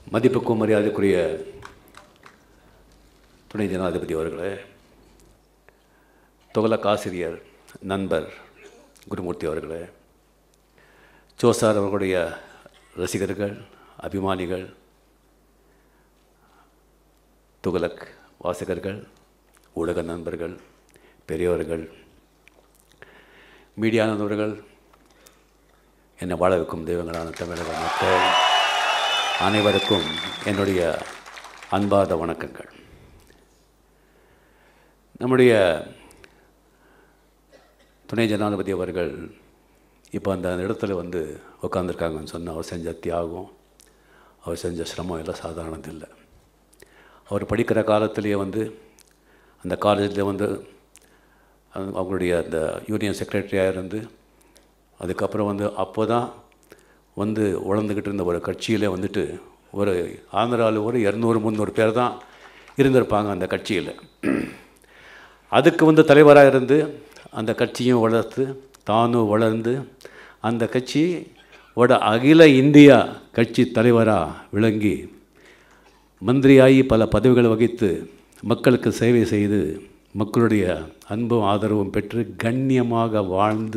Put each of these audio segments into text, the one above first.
மதிப்புக்கும் மரியாதைக்குரிய துணை ஜனாதிபதி அவர்களே துகலக் ஆசிரியர் நண்பர் குருமூர்த்தி அவர்களே ஜோசார் அவர்களுடைய ரசிகர்கள் அபிமானிகள் துகலக் வாசகர்கள் ஊடக நண்பர்கள் பெரியவர்கள் மீடியா நண்பர்கள் என்னை வாழ வைக்கும் தெய்வங்களான தமிழக மக்கள் அனைவருக்கும் என்னுடைய அன்பார்ந்த வணக்கங்கள் நம்முடைய துணை ஜனாதிபதி அவர்கள் இப்போ அந்த இடத்துல வந்து உட்காந்துருக்காங்கன்னு சொன்னால் அவர் செஞ்ச தியாகம் அவர் செஞ்ச சிரமம் எல்லாம் சாதாரணது இல்லை அவர் படிக்கிற காலத்திலேயே வந்து அந்த காலேஜில் வந்து அவங்க- அவங்களுடைய அந்த யூனியன் செக்ரட்டரியாக இருந்து அதுக்கப்புறம் வந்து அப்போ தான் வந்து உழந்துக்கிட்டு இருந்த ஒரு கட்சியில் வந்துட்டு ஒரு ஆந்திராவில் ஒரு இரநூறு முந்நூறு பேர் தான் இருந்திருப்பாங்க அந்த கட்சியில் அதுக்கு வந்து தலைவராக இருந்து அந்த கட்சியும் வளர்த்து தானும் வளர்ந்து அந்த கட்சி ஓட அகில இந்தியா கட்சி தலைவராக விளங்கி மந்திரியாகி பல பதவிகளை வகித்து மக்களுக்கு சேவை செய்து மக்களுடைய அன்பும் ஆதரவும் பெற்று கண்ணியமாக வாழ்ந்து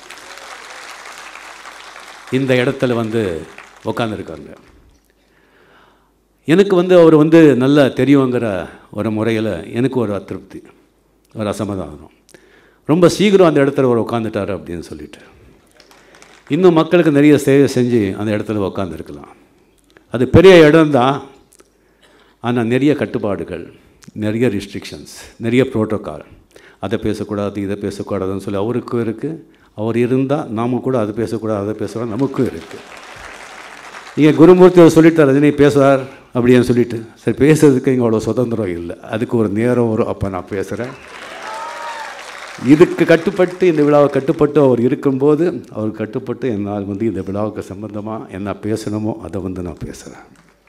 இந்த இடத்துல வந்து உக்காந்துருக்காங்க எனக்கு வந்து அவர் வந்து நல்லா தெரியுங்கிற ஒரு முறையில் எனக்கு ஒரு அதிருப்தி ஒரு அசமாதானம் ரொம்ப சீக்கிரம் அந்த இடத்துல அவர் உட்காந்துட்டார் அப்படின்னு சொல்லிட்டு இன்னும் மக்களுக்கு நிறைய சேவை செஞ்சு அந்த இடத்துல உட்காந்துருக்கலாம் அது பெரிய இடம்தான் ஆனால் நிறைய கட்டுப்பாடுகள் நிறைய ரிஸ்ட்ரிக்ஷன்ஸ் நிறைய ப்ரோட்டோக்கால் அதை பேசக்கூடாது இதை பேசக்கூடாதுன்னு சொல்லி அவருக்கும் இருக்குது அவர் இருந்தால் நாம கூட அது பேசக்கூடாது அதை பேசக்கூடாது நமக்கும் இருக்குது இங்கே குருமூர்த்தி அவர் சொல்லிட்டார் ரஜினி பேசுவார் அப்படின்னு சொல்லிட்டு சரி பேசுறதுக்கு இங்கே அவ்வளோ சுதந்திரம் இல்லை அதுக்கு ஒரு நேரம் வரும் அப்போ நான் பேசுகிறேன் இதுக்கு கட்டுப்பட்டு இந்த விழாவை கட்டுப்பட்டு அவர் இருக்கும்போது அவர் கட்டுப்பட்டு என்னால் வந்து இந்த விழாவுக்கு சம்பந்தமாக என்ன பேசணுமோ அதை வந்து நான் பேசுகிறேன்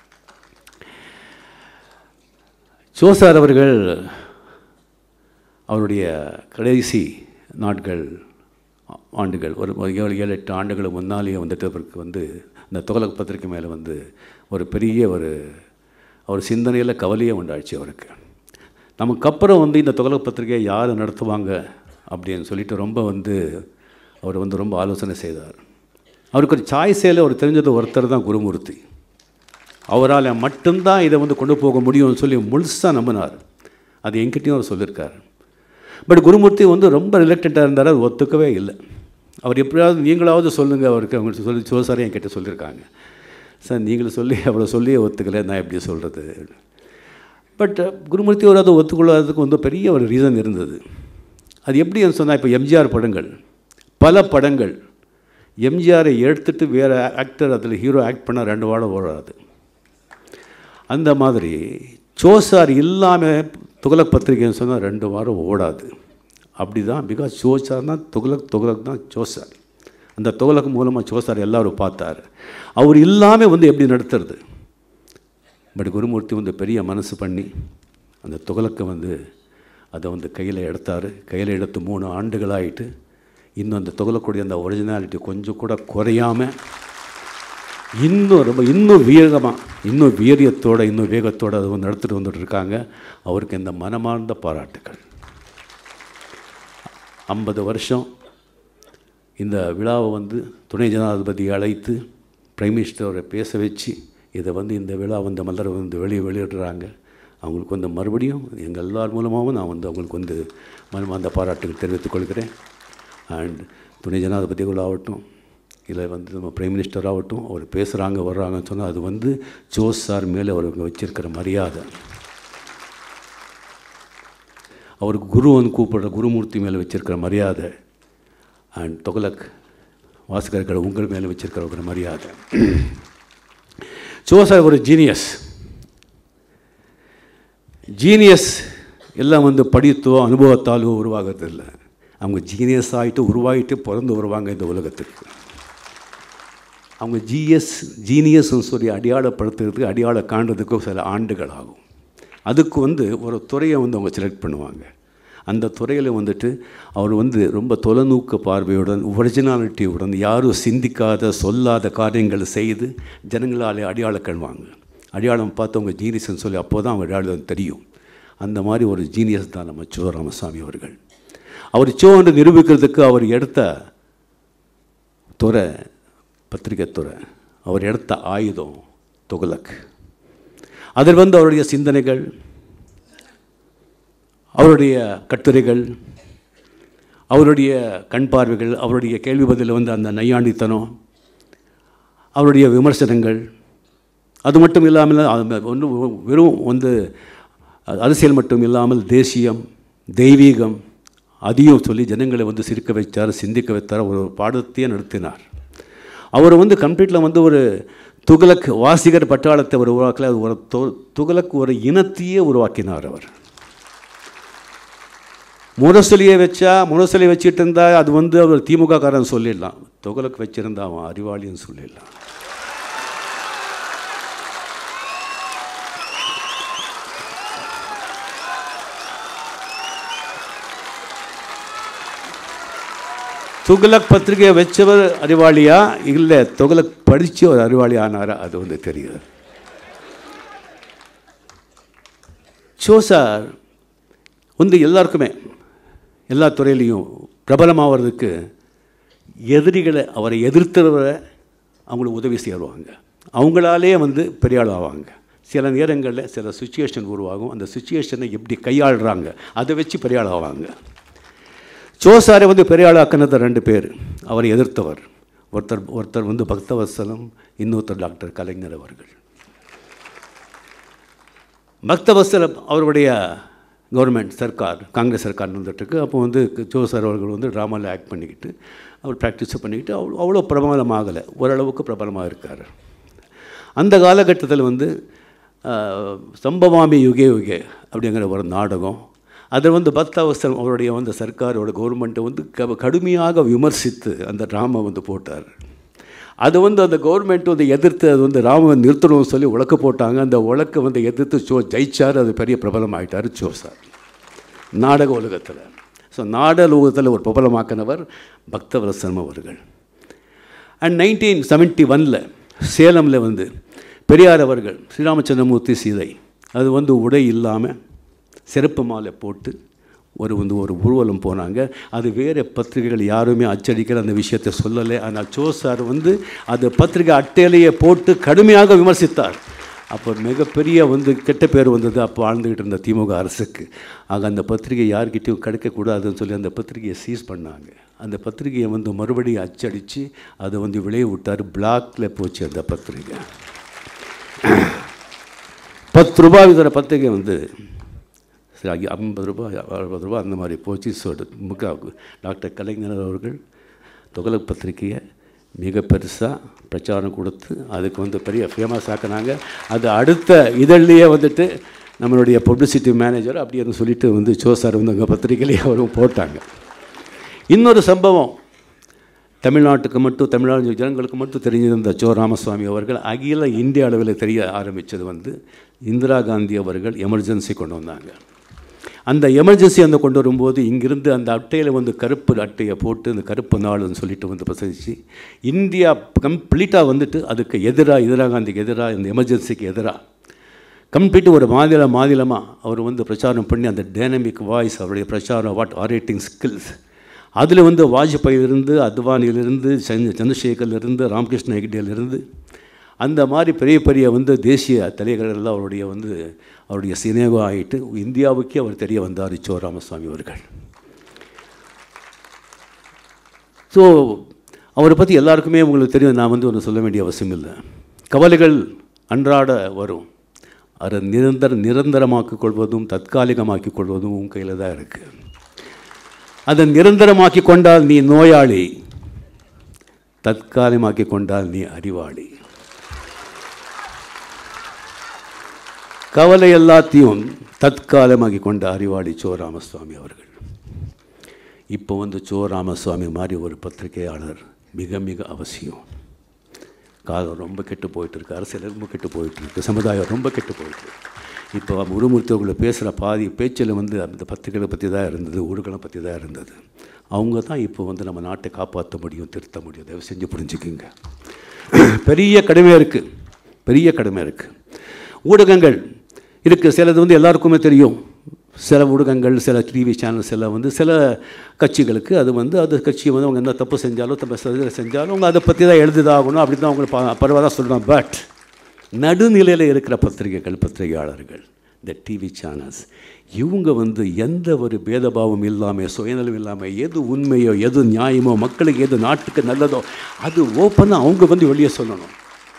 ஜோசார் அவர்கள் அவருடைய கடைசி நாட்கள் ஆ- ஆண்டுகள் ஒரு ஒரு ஏழு ஏழு எட்டு ஆண்டுகள் முன்னாலேயே வந்துட்டு அவருக்கு வந்து இந்த துகலக் பத்திரிக்கை மேலே வந்து ஒரு பெரிய ஒரு அவர் சிந்தனையில் கவலையே உண்டாச்சு அவருக்கு நமக்கு அப்புறம் வந்து இந்த துகலக் பத்திரிகையை யார் நடத்துவாங்க அப்படின்னு சொல்லிட்டு ரொம்ப வந்து அவர் வந்து ரொம்ப ஆலோசனை செய்தார் அவருக்கு ஒரு சாய்ஸேல அவர் தெரிஞ்சது ஒருத்தர் தான் குருமூர்த்தி அவரால் மட்டும்தான் இதை வந்து கொண்டு போக முடியும்னு சொல்லி முழுசாக நம்பினார் அது என்கிட்டயும் அவர் சொல்லியிருக்கார் பட் குருமூர்த்தி வந்து ரொம்ப ரிலக்டண்ட்டாக இருந்தார் அது ஒத்துக்கவே இல்லை அவர் எப்படியாவது நீங்களாவது சொல்லுங்கள் அவருக்கு அவங்க சொல்லி சிவசாரி என்கிட்ட சொல்லியிருக்காங்க சார் நீங்களும் சொல்லி அவ்வளோ சொல்லி ஒத்துக்கலை நான் எப்படி சொல்கிறது பட் குருமூர்த்தி அவர் அதை ஒத்துக்கொள்ளாததுக்கு வந்து பெரிய ஒரு ரீசன் இருந்தது அது எப்படின்னு சொன்னால் இப்போ எம்ஜிஆர் படங்கள் பல படங்கள் எம்ஜிஆரை எடுத்துட்டு வேறு ஆக்டர் அதில் ஹீரோ ஆக்ட் பண்ணால் ரெண்டு வாரம் ஓடாது அந்த மாதிரி சோசார் இல்லாமல் துகலக் பத்திரிகைன்னு சொன்னால் ரெண்டு வாரம் ஓடாது அப்படி தான் பிகாஸ் சோசார் தான் துகலக் துகலக் தான் சோசார் அந்த துகலக் மூலமாக சோசார் எல்லாரும் பார்த்தார் அவர் இல்லாமல் வந்து எப்படி நடத்துறது பட் குருமூர்த்தி வந்து பெரிய மனசு பண்ணி அந்த துகலக்கை வந்து அதை வந்து கையில் எடுத்தார் கையில் எடுத்து மூணு ஆண்டுகளாயிட்டு இன்னும் அந்த துகலக்கூடிய அந்த ஒரிஜினாலிட்டி கொஞ்சம் கூட குறையாமல் இன்னும் ரொம்ப இன்னும் வேகமாக இன்னும் வீரியத்தோட இன்னும் வேகத்தோட அதை வந்து நடத்திட்டு வந்துட்டு இருக்காங்க அவருக்கு இந்த மனமார்ந்த பாராட்டுகள் ஐம்பது வருஷம் இந்த விழாவை வந்து துணை ஜனாதிபதி அழைத்து பிரைம் மினிஸ்டர் அவரை பேச வச்சு இதை வந்து இந்த விழா வந்து மலரை வந்து வெளியே வெளியிடுறாங்க அவங்களுக்கு வந்து மறுபடியும் எங்கள் எல்லார் மூலமாகவும் நான் வந்து அவங்களுக்கு வந்து மனமார்ந்த பாராட்டுகள் தெரிவித்துக் கொள்கிறேன் அண்ட் துணை ஜனாதிபதிகள் ஆகட்டும் இல்லை வந்து நம்ம பிரைம் மினிஸ்டர் ஆகட்டும் அவர் பேசுகிறாங்க வர்றாங்கன்னு சொன்னால் அது வந்து ஜோஸ் சார் மேலே அவருக்கு வச்சிருக்கிற மரியாதை அவருக்கு குருவன் கூப்பிடுற குருமூர்த்தி மேலே வச்சிருக்கிற மரியாதை அண்ட் தொகலக் வாசகர்கள் உங்கள் மேலே வச்சிருக்கிற ஒரு மரியாதை ஜோசார் ஒரு ஜீனியஸ் ஜீனியஸ் எல்லாம் வந்து படித்தோ அனுபவத்தாலோ உருவாகிறது இல்லை அவங்க ஜீனியஸ் ஆகிட்டு உருவாகிட்டு பிறந்து வருவாங்க இந்த உலகத்துக்கு அவங்க ஜிஎஸ் ஜீனியஸ்னு சொல்லி அடையாளப்படுத்துறதுக்கு அடையாள காண்றதுக்கு சில ஆண்டுகள் ஆகும் அதுக்கு வந்து ஒரு துறையை வந்து அவங்க செலக்ட் பண்ணுவாங்க அந்த துறையில் வந்துட்டு அவர் வந்து ரொம்ப தொலைநோக்கு பார்வையுடன் ஒரிஜினாலிட்டியுடன் யாரும் சிந்திக்காத சொல்லாத காரியங்களை செய்து ஜனங்களாலே அடையாளம் கண்வாங்க அடையாளம் பார்த்து அவங்க ஜீனியஸ்ன்னு சொல்லி அப்போ தான் அவங்க அடையாளம் தெரியும் அந்த மாதிரி ஒரு ஜீனியஸ் தான் நம்ம சோ ராமசாமி அவர்கள் அவர் சோ என்று நிரூபிக்கிறதுக்கு அவர் எடுத்த துறை பத்திரிகை துறை அவர் எடுத்த ஆயுதம் துகலக் அதில் வந்து அவருடைய சிந்தனைகள் அவருடைய கட்டுரைகள் அவருடைய கண் பார்வைகள் அவருடைய கேள்வி பதிலில் வந்து அந்த நையாண்டித்தனம் அவருடைய விமர்சனங்கள் அது மட்டும் இல்லாமல் ஒன்று வெறும் வந்து அரசியல் மட்டும் இல்லாமல் தேசியம் தெய்வீகம் அதையும் சொல்லி ஜனங்களை வந்து சிரிக்க வைத்தார் சிந்திக்க வைத்தார் ஒரு பாடத்தையே நடத்தினார் அவர் வந்து கம்ப்ளீட்டில் வந்து ஒரு துகலக் வாசிகர் பட்டாளத்தை அவர் உருவாக்கல அது ஒரு துகலக் ஒரு இனத்தையே உருவாக்கினார் அவர் முரசொலியை வச்சா முரசொலி வச்சுட்டு இருந்தா அது வந்து அவர் திமுக காரன் சொல்லிடலாம் துகலக் வச்சிருந்தா அவன் அறிவாளின்னு சொல்லிடலாம் துகலக் பத்திரிகையை வச்சவர் அறிவாளியா இல்லை துகலக் படித்து ஒரு அறிவாளி ஆனாரா அது வந்து தெரியுது ஷோ சார் வந்து எல்லாருக்குமே எல்லா துறையிலையும் பிரபலமாகிறதுக்கு எதிரிகளை அவரை எதிர்த்தவரை அவங்களுக்கு உதவி செய்வாங்க அவங்களாலே வந்து பெரிய ஆள் ஆவாங்க சில நேரங்களில் சில சுச்சுவேஷன் உருவாகும் அந்த சுச்சுவேஷனை எப்படி கையாளுறாங்க அதை வச்சு பெரிய ஆள் ஆவாங்க சோசாரை வந்து பெரிய ஆளாக்குனது ரெண்டு பேர் அவரை எதிர்த்தவர் ஒருத்தர் ஒருத்தர் வந்து பக்தவத்சலம் இன்னொருத்தர் டாக்டர் கலைஞர் அவர்கள் பக்தவத்சலம் அவருடைய கவர்மெண்ட் சர்க்கார் காங்கிரஸ் சர்க்கார் இருந்துட்டுருக்கு அப்போ வந்து ஜோ சார் அவர்கள் வந்து ட்ராமாவில் ஆக்ட் பண்ணிக்கிட்டு அவர் ப்ராக்டிஸ் பண்ணிக்கிட்டு அவ்வளோ அவ்வளோ பிரபலமாகலை ஓரளவுக்கு பிரபலமாக இருக்கார் அந்த காலகட்டத்தில் வந்து சம்பவாமி யுகே யுகே அப்படிங்கிற ஒரு நாடகம் அதை வந்து பக்தாவசரம் அவருடைய வந்து சர்க்காரோட கவர்மெண்ட்டை வந்து க கடுமையாக விமர்சித்து அந்த ட்ராமா வந்து போட்டார் அது வந்து அந்த கவர்மெண்ட் வந்து எதிர்த்து அது வந்து ராமன் நிறுத்தணும்னு சொல்லி உழக்க போட்டாங்க அந்த உழக்க வந்து எதிர்த்து சோ ஜெயிச்சார் அது பெரிய பிரபலம் ஆகிட்டார் சோ சார் நாடக உலகத்தில் ஸோ நாடக உலகத்தில் ஒரு பிரபலமாக்கினவர் பக்தவரசனம் அவர்கள் அண்ட் நைன்டீன் செவன்ட்டி ஒனில் சேலமில் வந்து பெரியார் அவர்கள் ஸ்ரீராமச்சந்திரமூர்த்தி சீதை அது வந்து உடை இல்லாமல் சிறப்பு மாலை போட்டு ஒரு வந்து ஒரு ஊர்வலம் போனாங்க அது வேறு பத்திரிகைகள் யாருமே அச்சடிக்கல அந்த விஷயத்தை சொல்லலை ஆனால் சோ சார் வந்து அது பத்திரிகை அட்டையிலேயே போட்டு கடுமையாக விமர்சித்தார் அப்போ மிகப்பெரிய வந்து கெட்ட பேர் வந்தது அப்போ ஆழ்ந்துக்கிட்டு இருந்த திமுக அரசுக்கு ஆக அந்த பத்திரிகை யார்கிட்டையும் கிடைக்கக்கூடாதுன்னு சொல்லி அந்த பத்திரிகையை சீஸ் பண்ணாங்க அந்த பத்திரிகையை வந்து மறுபடியும் அச்சடித்து அதை வந்து விளைய விட்டார் பிளாக்ல போச்சு அந்த பத்திரிகை பத்து ரூபாய் தர பத்திரிகை வந்து சரி ஐம்பது ரூபாய் அறுபது ரூபாய் அந்த மாதிரி போச்சு ஸோ முக டாக்டர் கலைஞர் அவர்கள் தொகலக் பத்திரிக்கையை மிக பெருசாக பிரச்சாரம் கொடுத்து அதுக்கு வந்து பெரிய ஃபேமஸ் ஆக்கினாங்க அது அடுத்த இதழ்லையே வந்துட்டு நம்மளுடைய பப்ளிசிட்டி மேனேஜர் அப்படின்னு சொல்லிட்டு வந்து சோ சார் வந்து அங்கே பத்திரிக்கையிலேயே அவரும் போட்டாங்க இன்னொரு சம்பவம் தமிழ்நாட்டுக்கு மட்டும் தமிழ்நாடு ஜனங்களுக்கு மட்டும் தெரிஞ்சிருந்த சோ ராமசுவாமி அவர்கள் அகில இந்திய அளவில் தெரிய ஆரம்பித்தது வந்து இந்திரா காந்தி அவர்கள் எமர்ஜென்சி கொண்டு வந்தாங்க அந்த எமர்ஜென்சி அந்த கொண்டு வரும்போது இங்கிருந்து அந்த அட்டையில் வந்து கருப்பு அட்டையை போட்டு இந்த கருப்பு நாள்னு சொல்லிட்டு வந்து பிரசரித்து இந்தியா கம்ப்ளீட்டாக வந்துட்டு அதுக்கு எதிராக இந்திரா காந்திக்கு எதிராக இந்த எமர்ஜென்சிக்கு எதிராக கம்ப்ளீட்டு ஒரு மாநில மாநிலமாக அவர் வந்து பிரச்சாரம் பண்ணி அந்த டைனமிக் வாய்ஸ் அவருடைய பிரச்சாரம் வாட் ஆரேட்டிங் ஸ்கில்ஸ் அதில் வந்து வாஜ்பாயிலிருந்து அத்வானியிலிருந்து சந்த் சந்திரசேகர்லேருந்து ராமகிருஷ்ண ஹெக்டேலேருந்து அந்த மாதிரி பெரிய பெரிய வந்து தேசிய தலைவர்களெல்லாம் அவருடைய வந்து அவருடைய சினேகம் ஆகிட்டு இந்தியாவுக்கே அவர் தெரிய வந்தார் சோ ராமசாமி அவர்கள் ஸோ அவரை பற்றி எல்லாருக்குமே உங்களுக்கு தெரியும் நான் வந்து ஒன்று சொல்ல வேண்டிய அவசியம் இல்லை கவலைகள் அன்றாட வரும் அதை நிரந்தர நிரந்தரமாக்கிக் கொள்வதும் தற்காலிகமாக்கிக் கொள்வதும் உன் கையில் தான் இருக்குது அதை நிரந்தரமாக்கி கொண்டால் நீ நோயாளி தற்காலிகமாக்கி கொண்டால் நீ அறிவாளி கவலை எல்லாத்தையும் தற்காலமாக்கி கொண்ட அறிவாளி சோ ராமசுவாமி அவர்கள் இப்போ வந்து சோ ராமசுவாமி மாதிரி ஒரு பத்திரிகையாளர் மிக மிக அவசியம் காலம் ரொம்ப கெட்டு போயிட்டு இருக்கு அரசியல் ரொம்ப கெட்டு போயிட்டு இருக்கு சமுதாயம் ரொம்ப கெட்டு போயிட்டு இருக்கு இப்போ குருமூர்த்தி அவங்களை பேசுகிற பாதி பேச்சில் வந்து அந்த பத்திரிகைகளை பற்றி தான் இருந்தது ஊர்களை பற்றி தான் இருந்தது அவங்க தான் இப்போ வந்து நம்ம நாட்டை காப்பாற்ற முடியும் திருத்த முடியும் தயவு செஞ்சு புரிஞ்சுக்குங்க பெரிய கடமை இருக்குது பெரிய கடமை இருக்குது ஊடகங்கள் இருக்குது சிலது வந்து எல்லாருக்குமே தெரியும் சில ஊடகங்கள் சில டிவி சேனல்ஸ் எல்லாம் வந்து சில கட்சிகளுக்கு அது வந்து அது கட்சி வந்து அவங்க என்ன தப்பு செஞ்சாலும் தப்பு சரி செஞ்சாலும் அவங்க அதை பற்றி தான் எழுதுதாகணும் அப்படி தான் அவங்க ப- பரவாயில்ல சொல்கிறாங்க பட் நடுநிலையில் இருக்கிற பத்திரிகைகள் பத்திரிகையாளர்கள் இந்த டிவி சேனல்ஸ் இவங்க வந்து எந்த ஒரு பேதபாவம் இல்லாமல் சுயநலம் இல்லாமல் எது உண்மையோ எது நியாயமோ மக்களுக்கு எது நாட்டுக்கு நல்லதோ அது ஓப்பனாக அவங்க வந்து வெளியே சொல்லணும்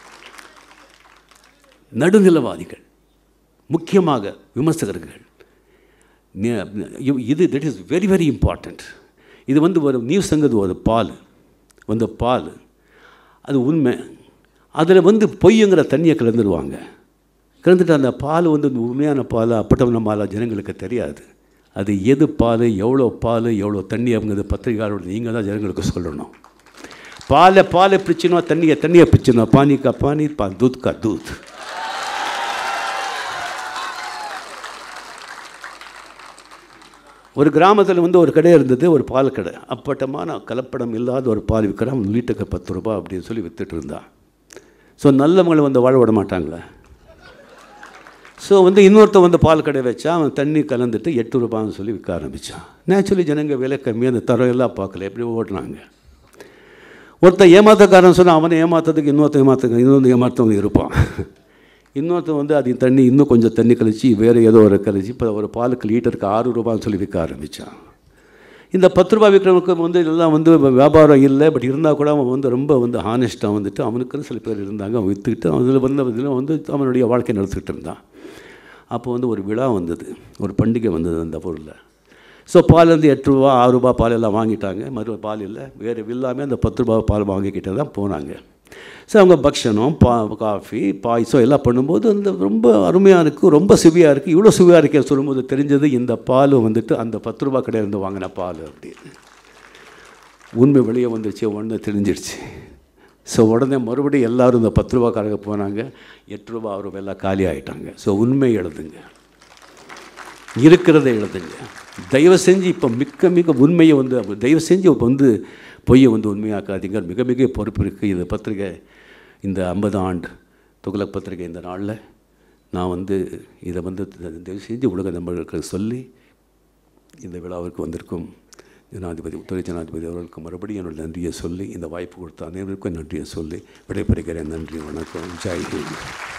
நடுநிலவாதிகள் முக்கியமாக விமர்சகர்கள் நே- இ- இது that is very very important இது வந்து ஒரு நியூஸ்ங்கிறது ஒரு பால் வந்து பால் அது உண்மை அதில் வந்து பொய்யுங்கிற தண்ணியை கலந்துருவாங்க கலந்துட்டு அந்த பால் வந்து உண்மையான பால் அப்பட்டமான பாலா ஜனங்களுக்கு தெரியாது அது எது பால் எவ்வளோ பால் எவ்வளோ தண்ணி அப்படிங்கிறது பத்திரிகையாளரோட நீங்கள் தான் ஜனங்களுக்கு சொல்லணும் பாலை பாலை பிரிச்சினோம் தண்ணியை தண்ணியை பிரிச்சினோம் பானி கா பானி பா தூத் கா தூத் ஒரு கிராமத்தில் வந்து ஒரு கடை இருந்தது ஒரு பால் கடை அப்பட்டமான கலப்படம் இல்லாத ஒரு பால் விற்கிறான் லிட்டருக்கு பத்து ரூபாய் அப்படின்னு சொல்லி வித்துட்டு இருந்தான் ஸோ நல்லவங்களை வந்து வாழ விட மாட்டாங்களே ஸோ வந்து இன்னொருத்தன் வந்து பால் கடை வச்சா அவன் தண்ணி கலந்துட்டு எட்டு ரூபான்னு சொல்லி விற்க ஆரம்பித்தான் நேச்சுரலி ஜனங்க விலை கம்மியாக அந்த தரம் எல்லாம் பார்க்கல எப்படி ஓடுனாங்க ஒருத்தன் ஏமாத்தக்காரன் சொன்னால் அவனை ஏமாத்துறதுக்கு இன்னொருத்தன் ஏமாத்த இன்னொன்று ஏமாத்தவன் இருப்பான் இன்னொருத்தன் வந்து அது தண்ணி இன்னும் கொஞ்சம் தண்ணி கழிச்சு வேறு ஏதோ ஒரு கழிச்சு இப்போ ஒரு பாலுக்கு லிட்டருக்கு ஆறு ரூபான்னு சொல்லி விற்க ஆரம்பித்தான் இந்த பத்து ரூபாய் விற்கிறவனுக்கு வந்து எல்லாம் வந்து வியாபாரம் இல்லை பட் இருந்தால் கூட அவன் வந்து ரொம்ப வந்து ஹானஸ்ட்டாக வந்துட்டு அவனுக்குன்னு சில பேர் இருந்தாங்க அவன் விற்றுக்கிட்டு அதில் வந்து இதில் வந்து அவனுடைய வாழ்க்கை நடத்திக்கிட்டு இருந்தான் அப்போ வந்து ஒரு விழா வந்தது ஒரு பண்டிகை வந்தது அந்த ஊரில் ஸோ பால் வந்து எட்டு ரூபா ஆறு ரூபா பால் எல்லாம் வாங்கிட்டாங்க மறு பால் இல்லை வேறு இல்லாமல் அந்த பத்து ரூபா பால் வாங்கிக்கிட்டு தான் போனாங்க ஸோ அவங்க பக்ஷணம் பா காஃபி பாயசம் எல்லாம் பண்ணும்போது அந்த ரொம்ப அருமையாக இருக்குது ரொம்ப சுவையாக இருக்குது இவ்வளோ சுவையாக இருக்கே சொல்லும்போது தெரிஞ்சது இந்த பால் வந்துட்டு அந்த பத்து ரூபா கடையிலேருந்து வாங்கின பால் அப்படின்னு உண்மை வெளியே வந்துருச்சு ஒன்று தெரிஞ்சிடுச்சு ஸோ உடனே மறுபடியும் எல்லாரும் இந்த பத்து ரூபாக்காரங்க போனாங்க எட்டு ரூபா ஆறு ரூபாய் எல்லாம் காலி ஆகிட்டாங்க ஸோ உண்மை எழுதுங்க இருக்கிறத எழுதுங்க தயவு செஞ்சு இப்போ மிக்க மிக உண்மையை வந்து அப்ப தயவு செஞ்சு இப்போ வந்து பொய்யை வந்து உண்மையாக்காதீங்க மிக மிக பொறுப்பு இருக்குது இந்த பத்திரிகை இந்த ஐம்பது ஆண்டு துக்ளக் பத்திரிகை இந்த நாளில் நான் வந்து இதை வந்து தயவு செஞ்சு உலக நண்பர்களுக்கு சொல்லி இந்த விழாவிற்கு வந்திருக்கும் ஜனாதிபதி துணை ஜனாதிபதி அவர்களுக்கு மறுபடியும் என்னோட நன்றியை சொல்லி இந்த வாய்ப்பு கொடுத்த அனைவருக்கும் நன்றியை சொல்லி விடைபெறுகிறேன் நன்றி வணக்கம் ஜெய் ஹிந்த்